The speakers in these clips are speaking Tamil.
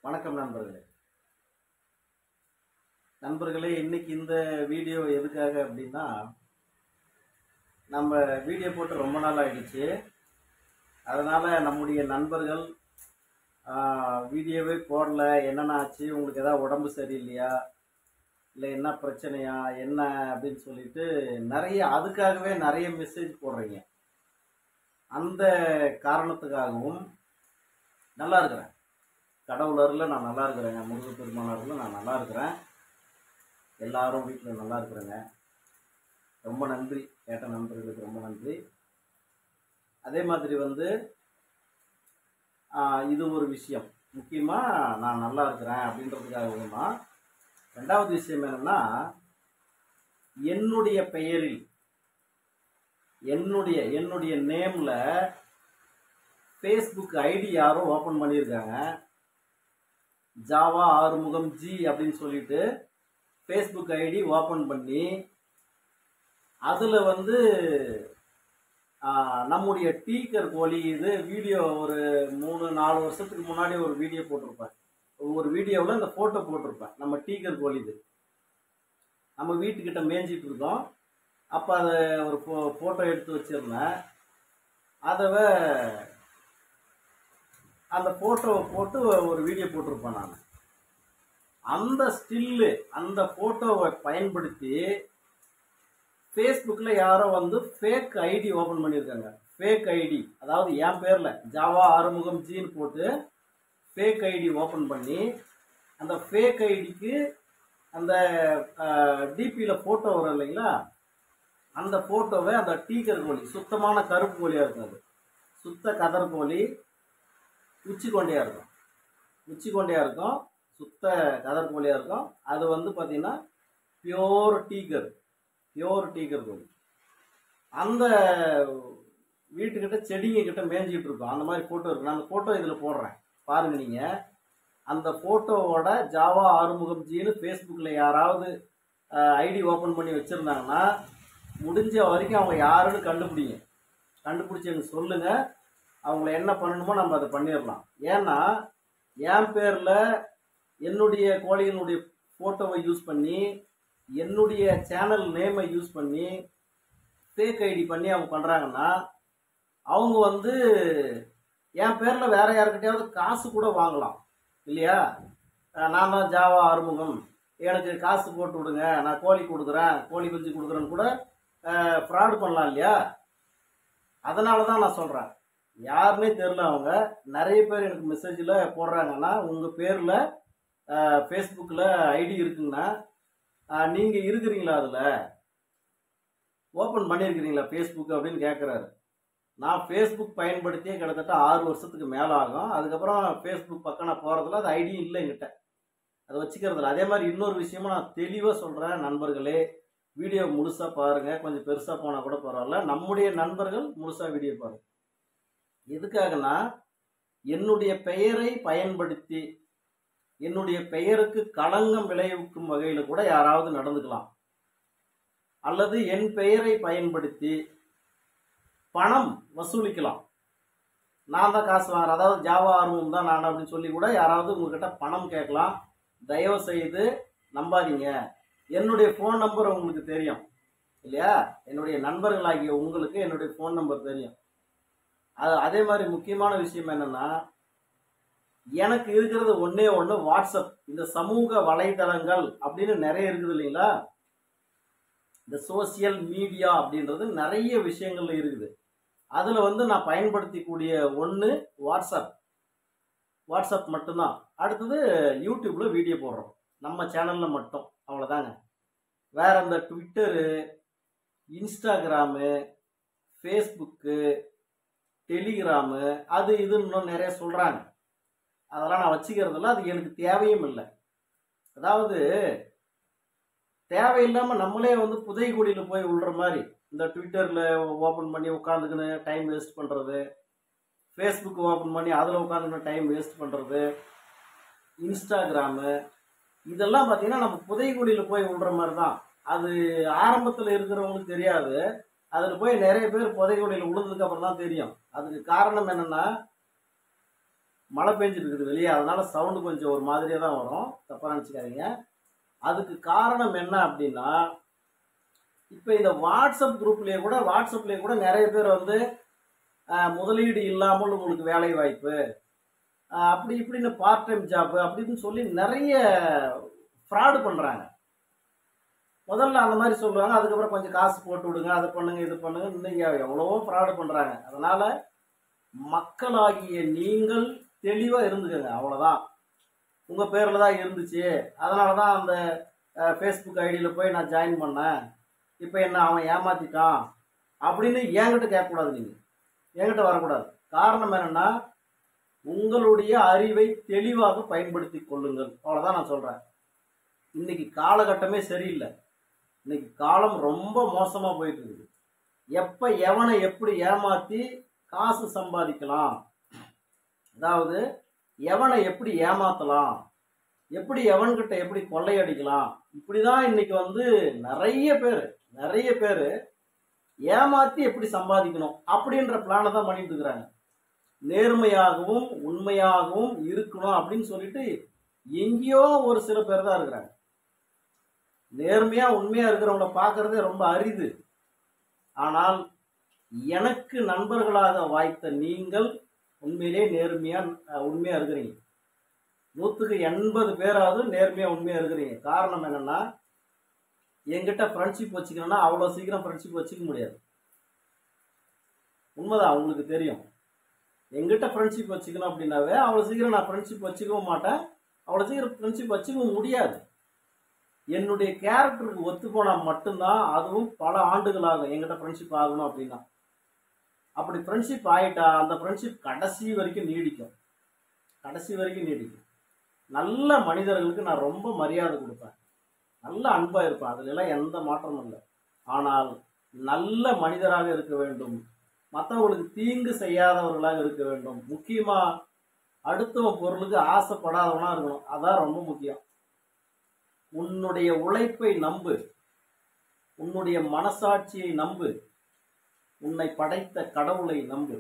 வணக்கம் நண்பர்களே நண்பர்களே இன்னைக்கு இந்த வீடியோ எதுக்காக அப்படின்னா நம்ம வீடியோ போட்டு ரொம்ப நாள் ஆயிடுச்சு அதனால் நம்முடைய நண்பர்கள் ஆஹ், வீடியோவே போடல என்னென்ன ஆச்சு உங்களுக்கு ஏதாவது உடம்பு சரியில்லையா இல்லை என்ன பிரச்சனையா என்ன அப்படின்னு சொல்லிட்டு நிறைய அதுக்காகவே நிறைய மெசேஜ் போடுறீங்க அந்த காரணத்துக்காகவும் நல்லா இருக்கிறேன் கடவுளரில் நான் நல்லா இருக்கிறேங்க முருக பெருமானாரில் நான் நல்லா இருக்கிறேன் எல்லாரும் வீட்டில் நல்லா இருக்கிறேங்க ரொம்ப நன்றி கேட்ட நண்பர்களுக்கு ரொம்ப நன்றி அதே மாதிரி வந்து ஆஹ், இது ஒரு விஷயம் முக்கியமாக நான் நல்லா இருக்கிறேன் அப்படின்றதுக்காகவும் தான் ரெண்டாவது விஷயம் என்னன்னா என்னுடைய பெயரில் என்னுடைய என்னுடைய நேமில் ஃபேஸ்புக் ஐடி யாரோ ஓப்பன் பண்ணியிருக்காங்க ஜாவா ஆறுமுகம் ஜி அப்படின்னு சொல்லிட்டு ஃபேஸ்புக் ஐடி ஓப்பன் பண்ணி அதில் வந்து ஆஹ், நம்முடைய டீக்கர் கோழி இது வீடியோ ஒரு மூணு நாலு வருஷத்துக்கு முன்னாடி ஒரு வீடியோ போட்டிருப்பேன் ஒரு வீடியோவில் இந்த ஃபோட்டோ போட்டிருப்பேன் நம்ம டீக்கர் கோழி இது நம்ம வீட்டுக்கிட்ட மேய்ஞ்சிட்டு இருக்கோம் அப்போ அதை ஒரு ஃபோ ஃபோட்டோ எடுத்து வச்சிருந்தேன் அதை அந்த ஃபோட்டோவை போட்டு ஒரு வீடியோ போட்டிருப்பேன் நான் அந்த ஸ்டில்லு அந்த ஃபோட்டோவை பயன்படுத்தி ஃபேஸ்புக்கில் யாரோ வந்து ஃபேக் ஐடி ஓப்பன் பண்ணியிருக்காங்க ஃபேக் ஐடி அதாவது என் பேரில் ஜாவா ஆறுமுகம் ஜீன் போட்டு ஃபேக் ஐடி ஓப்பன் பண்ணி அந்த ஃபேக் ஐடிக்கு அந்த டிபியில் ஃபோட்டோ வரும் இல்லைங்களா அந்த ஃபோட்டோவை அந்த டீக்கர் கோழி சுத்தமான கருப்பு கோழியாக இருக்கும் அது சுத்த கதர் கோழி உச்சி கொண்டையாக இருக்கும் உச்சி கொண்டையாக இருக்கும் சுத்த கதர் கோழியாக இருக்கும் அது வந்து பார்த்திங்கன்னா பியோர் டீக்கர் பியோர் டீக்கர் கோழி அந்த வீட்டுக்கிட்ட செடிங்க கிட்ட மேய்ஞ்சிட்டு இருக்கும் அந்த மாதிரி ஃபோட்டோ இருக்கு நான் அந்த ஃபோட்டோ இதில் போடுறேன் பாருங்க நீங்கள் அந்த ஃபோட்டோவோட ஜாவா ஆறுமுகம் ஜின்னு ஃபேஸ்புக்கில் யாராவது ஐடி ஓப்பன் பண்ணி வச்சுருந்தாங்கன்னா முடிஞ்ச வரைக்கும் அவங்க யாருன்னு கண்டுபிடிங்க கண்டுபிடிச்சி எனக்கு சொல்லுங்கள் அவங்கள என்ன பண்ணணுமோ நம்ம அதை பண்ணிடலாம் ஏன்னா என் பேரில் என்னுடைய கோழியினுடைய ஃபோட்டோவை யூஸ் பண்ணி என்னுடைய சேனல் நேமை யூஸ் பண்ணி ஃபேக் ஐடி பண்ணி அவங்க பண்ணுறாங்கன்னா அவங்க வந்து என் பேரில் வேற யாருக்கிட்டையாவது காசு கூட வாங்கலாம் இல்லையா அஹ் நான் தான் ஜாவா ஆறுமுகம் எனக்கு காசு போட்டு விடுங்க நான் கோழி கொடுக்குறேன் கோழி குஞ்சு கொடுக்குறேன்னு கூட ஃப்ராடு பண்ணலாம் இல்லையா அதனால தான் நான் சொல்கிறேன் யாருன்னே தெரில அவங்க நிறைய பேர் எனக்கு மெசேஜில் போடுறாங்கன்னா உங்கள் பேரில் ஃபேஸ்புக்கில் ஐடி இருக்குங்கன்னா நீங்கள் இருக்கிறீங்களா அதில் ஓப்பன் பண்ணியிருக்கிறீங்களா ஃபேஸ்புக் அப்படின்னு கேட்குறாரு நான் ஃபேஸ்புக் பயன்படுத்தியே கிட்டத்தட்ட ஆறு வருஷத்துக்கு மேலே ஆகும் அதுக்கப்புறம் ஃபேஸ்புக் பக்கம் நான் போகிறதுல அது ஐடியும் இல்லை என்கிட்ட அதை வச்சுக்கிறதில்ல அதே மாதிரி இன்னொரு விஷயமும் நான் தெளிவாக சொல்கிறேன் நண்பர்களே வீடியோ முழுசாக பாருங்கள் கொஞ்சம் பெருசாக போனால் கூட பரவாயில்ல நம்முடைய நண்பர்கள் முழுசாக வீடியோ பாருங்கள் எதுக்காகனா என்னுடைய பெயரை பயன்படுத்தி என்னுடைய பெயருக்கு களங்கம் விளைவிக்கும் வகையில் கூட யாராவது நடந்துக்கலாம் அல்லது என் பெயரை பயன்படுத்தி பணம் வசூலிக்கலாம் நான் தான் காசு வாங்குறேன் அதாவது ஜாவா ஆர்வம் தான் நான் அப்படின்னு சொல்லி கூட யாராவது உங்ககிட்ட பணம் கேட்கலாம் தயவு செய்து நம்பாதீங்க என்னுடைய ஃபோன் நம்பர் உங்களுக்கு தெரியும் இல்லையா என்னுடைய நண்பர்களாகிய உங்களுக்கு என்னுடைய ஃபோன் நம்பர் தெரியும் அது அதே மாதிரி முக்கியமான விஷயம் என்னன்னா எனக்கு இருக்கிறது ஒண்ணே ஒன்று வாட்ஸ்அப் இந்த சமூக வலைதளங்கள் அப்படின்னு நிறைய இருக்குது இல்லைங்களா இந்த சோசியல் மீடியா அப்படின்றது நிறைய விஷயங்கள்ல இருக்குது அதில் வந்து நான் பயன்படுத்திக்கூடிய ஒன்று வாட்ஸ்அப் வாட்ஸ்அப் மட்டும்தான் அடுத்தது யூடியூப்ல வீடியோ போடுறோம் நம்ம சேனலில் மட்டும் அவ்வளோதாங்க வேற இந்த ட்விட்டரு இன்ஸ்டாகிராமு ஃபேஸ்புக்கு டெலிகிராமு அது இதுன்னு இன்னும் நிறைய சொல்கிறாங்க அதெல்லாம் நான் வச்சுக்கிறதில்ல அது எனக்கு தேவையும் இல்லை அதாவது தேவையில்லாமல் நம்மளே வந்து புதைகுழியில் போய் விழுற மாதிரி இந்த ட்விட்டரில் ஓப்பன் பண்ணி உட்காந்துக்கின்னு டைம் வேஸ்ட் பண்ணுறது ஃபேஸ்புக் ஓப்பன் பண்ணி அதில் உட்காந்துக்கின்னு டைம் வேஸ்ட் பண்ணுறது இன்ஸ்டாகிராமு இதெல்லாம் பார்த்தீங்கன்னா நம்ம புதைகுழியில் போய் விழுற மாதிரி தான் அது ஆரம்பத்தில் இருக்கிறவங்களுக்கு தெரியாது அதில் போய் நிறைய பேர் புதைகுழியில் விழுந்ததுக்கு அப்புறம் தான் தெரியும் அதுக்கு காரணம் என்னென்னா மழை பெஞ்சிட்டு இருக்குது வெளியே அதனால சவுண்டு கொஞ்சம் ஒரு மாதிரியாக தான் வரும் தப்பாக நினச்சிக்காதீங்க அதுக்கு காரணம் என்ன அப்படின்னா இப்போ இந்த வாட்ஸ்அப் குரூப்லேயே கூட வாட்ஸ்அப்லேயே கூட நிறைய பேர் வந்து அஹ், முதலீடு இல்லாமல் உங்களுக்கு வேலை வாய்ப்பு அஹ், அப்படி இப்படின்னு பார்ட் டைம் ஜாப் அப்படின்னு சொல்லி நிறைய ஃப்ராடு பண்ணுறாங்க முதல்ல அந்த மாதிரி சொல்லுவாங்க அதுக்கப்புறம் கொஞ்சம் காசு போட்டு விடுங்க அதை பண்ணுங்க இது பண்ணுங்க இன்னைக்கு எவ்வளவோ ஃப்ராடு பண்ணுறாங்க அதனால மக்களாகிய நீங்கள் தெளிவாக இருந்துக்கங்க அவ்வளோதான் உங்கள் பேரில் தான் இருந்துச்சு அதனால தான் அந்த ஃபேஸ்புக் ஐடியில் போய் நான் ஜாயின் பண்ணேன் இப்போ என்ன அவன் ஏமாத்திட்டான் அப்படின்னு என்கிட்ட கேட்கக்கூடாது நீங்கள் என்கிட்ட வரக்கூடாது காரணம் என்னன்னா உங்களுடைய அறிவை தெளிவாக பயன்படுத்தி கொள்ளுங்கள் அவ்வளோதான் நான் சொல்கிறேன் இன்னைக்கு காலகட்டமே சரியில்லை இன்னைக்கு காலம் ரொம்ப மோசமாக போயிட்டு இருக்குது எப்போ எவனை எப்படி ஏமாற்றி காசு சம்பாதிக்கலாம் அதாவது எவனை எப்படி ஏமாத்தலாம் எப்படி எவன்கிட்ட எப்படி கொள்ளையடிக்கலாம் இப்படிதான் இன்னைக்கு வந்து நிறைய பேர் நிறைய பேர் ஏமாத்தி எப்படி சம்பாதிக்கணும் அப்படின்ற பிளானை தான் பண்ணிட்டு இருக்கிறாங்க நேர்மையாகவும் உண்மையாகவும் இருக்கணும் அப்படின்னு சொல்லிட்டு எங்கேயோ ஒரு சில பேர் தான் இருக்கிறாங்க நேர்மையா உண்மையா இருக்கிறவங்கள பார்க்கறதே ரொம்ப அரிது ஆனால் எனக்கு நண்பர்களாக வாய்த்த நீங்கள் உண்மையிலே நேர்மையா அஹ், உண்மையா இருக்கிறீங்க நூற்றுக்கு எண்பது பேராவது நேர்மையா உண்மையா இருக்கிறீங்க காரணம் என்னன்னா என்கிட்ட ஃப்ரெண்ட்ஷிப் வச்சுக்கணும்னா அவ்வளோ சீக்கிரம் ஃப்ரெண்ட்ஷிப் வச்சுக்க முடியாது உண்மைதான் உங்களுக்கு தெரியும் எங்கிட்ட ஃப்ரெண்ட்ஷிப் வச்சுக்கணும் அப்படின்னாவே அவ்வளோ சீக்கிரம் நான் ஃப்ரெண்ட்ஷிப் வச்சுக்கவும் மாட்டேன் அவ்வளோ சீக்கிரம் ஃப்ரெண்ட்ஷிப் வச்சுக்கவும் முடியாது என்னுடைய கேரக்டருக்கு ஒத்து போனால் மட்டும்தான் அதுவும் பல ஆண்டுகளாகும் எங்கிட்ட ஃப்ரெண்ட்ஷிப் ஆகணும் அப்படின்னா அப்படி ஃப்ரெண்ட்ஷிப் ஆயிட்டா அந்த ஃப்ரெண்ட்ஷிப் கடைசி வரைக்கும் நீடிக்கும் கடைசி வரைக்கும் நீடிக்கும் நல்ல மனிதர்களுக்கு நான் ரொம்ப மரியாதை கொடுப்பேன் நல்ல அன்பாக இருப்பேன் அதுல எல்லாம் எந்த மாற்றமும் இல்லை ஆனால் நல்ல மனிதராக இருக்க வேண்டும் மற்றவங்களுக்கு தீங்கு செய்யாதவர்களாக இருக்க வேண்டும் முக்கியமாக அடுத்தவன் பொருளுக்கு ஆசைப்படாதவனா இருக்கணும் அதான் ரொம்ப முக்கியம் உன்னுடைய உழைப்பை நம்பு உன்னுடைய மனசாட்சியை நம்பு உன்னை படைத்த கடவுளை நம்பு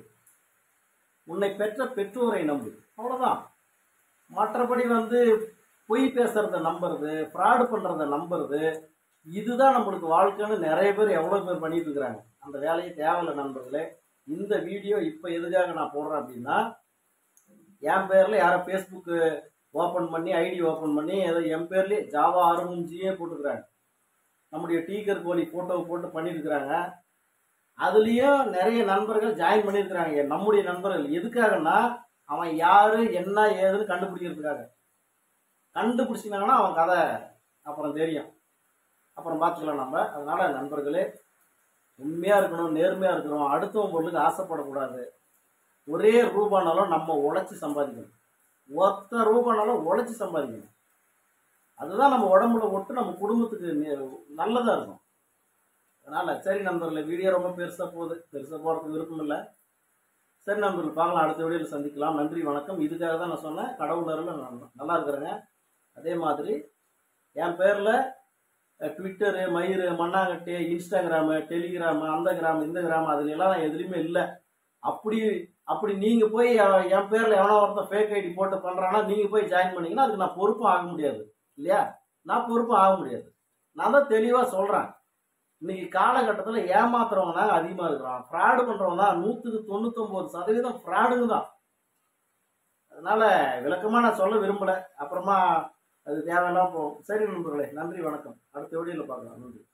உன்னை பெற்ற பெற்றோரை நம்பு அவ்வளவுதான் மற்றபடி வந்து பொய் பேசுறத நம்புறது ஃப்ராடு பண்றத நம்புறது இதுதான் நம்மளுக்கு வாழ்க்கைன்னு நிறைய பேர் எவ்வளோ பேர் பண்ணிட்டு இருக்கிறாங்க அந்த வேலையை தேவையில்லை நண்பர்களே இந்த வீடியோ இப்போ எதுக்காக நான் போடுறேன் அப்படின்னா என் பேரில் யாரோ ஃபேஸ்புக்கு ஓப்பன் பண்ணி ஐடி ஓப்பன் பண்ணி ஏதோ என் பேர்லேயே ஜாவா ஆர்வம் ஜியே போட்டுக்கிறாங்க நம்முடைய டீக்கர் கோழி ஃபோட்டோவை போட்டு பண்ணியிருக்கிறாங்க அதுலேயும் நிறைய நண்பர்கள் ஜாயின் பண்ணியிருக்கிறாங்க நம்முடைய நண்பர்கள் எதுக்காகன்னா அவன் யாரு என்ன ஏதுன்னு கண்டுபிடிக்கிறதுக்காக கண்டுபிடிச்சினாங்கன்னா அவன் கதை அப்புறம் தெரியும் அப்புறம் பார்த்துக்கலாம் நம்ம அதனால நண்பர்களே உண்மையாக இருக்கணும் நேர்மையாக இருக்கணும் அடுத்தவன் பொருளுக்கு ஆசைப்படக்கூடாது ஒரே ரூபானாலும் நம்ம உழைச்சி சம்பாதிக்கணும் ஒத்த ரூபானாலும் உழைச்சி சம்பாதிக்கணும் அதுதான் நம்ம உடம்புல ஒட்டு நம்ம குடும்பத்துக்கு நே- நல்லதா இருக்கும் அதனால சரி நண்பர்களே வீடியோ ரொம்ப பெருசாக போகுது பெருசாக போகிறதுக்கு விருப்பம் இல்லை சரி நண்பர்கள் பார்க்கலாம் அடுத்த வீடியோவில் சந்திக்கலாம் நன்றி வணக்கம் இதுக்காக தான் நான் சொன்னேன் கடவுள் அருள்ல நான் நல்லா இருக்கிறேங்க அதே மாதிரி என் பேரில் ட்விட்டரு மயிறு மண்ணாங்கட்டி இன்ஸ்டாகிராமு டெலிகிராமு அந்த கிராம் இந்த கிராம் அதுல எல்லாம் நான் எதுலையுமே இல்லை அப்படி அப்படி நீங்கள் போய் எ- என் பேரில் எவனோ ஒருத்தன் ஃபேக் ஐடி போட்டு பண்ணுறான்னா நீங்கள் போய் ஜாயின் பண்ணீங்கன்னா அதுக்கு நான் பொறுப்பும் ஆக முடியாது இல்லையா நான் பொறுப்பும் ஆக முடியாது நான் தான் தெளிவாக சொல்கிறேன் இன்னைக்கு காலகட்டத்தில் ஏமாத்துறவங்க தான் அதிகமாக இருக்கிறான் ஃப்ராடு பண்ணுறவங்க தான் நூற்றுக்கு தொண்ணூத்தொம்பது சதவீதம் ஃப்ராடுங்க தான் அதனால விளக்கமாக நான் சொல்ல விரும்பலை அப்புறமா அது தேவையில்லாம போகும் சரி நண்பர்களே நன்றி வணக்கம் அடுத்த வீடியோவில் பார்க்கலாம் நன்றி